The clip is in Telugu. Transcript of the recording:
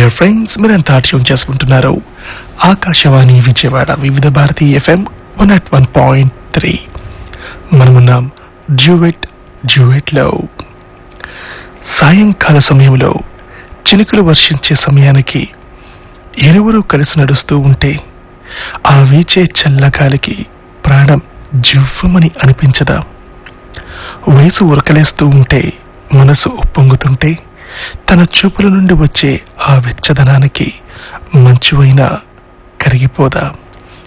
డియర్ ఫ్రెండ్స్ మీరంతా ట్యూన్ చేసుకుంటున్నారు Akashvani Vijayawada Vividh Bharati FM one at one point three మనమున్నాం డ్యూవెట్ డ్యూవెట్లో సాయంకాల సమయంలో చినుకులు వర్షించే సమయానికి ఇరువురు కలిసి నడుస్తూ ఉంటే ఆ వీచే చల్లగాలికి ప్రాణం జివ్వమని అనిపించదా వయసు ఉరకలేస్తూ ఉంటే మనసు ఉప్పొంగుతుంటే తన చూపుల నుండి వచ్చే ఆ వెచ్చదనానికి మంచువైనా కరిగిపోదా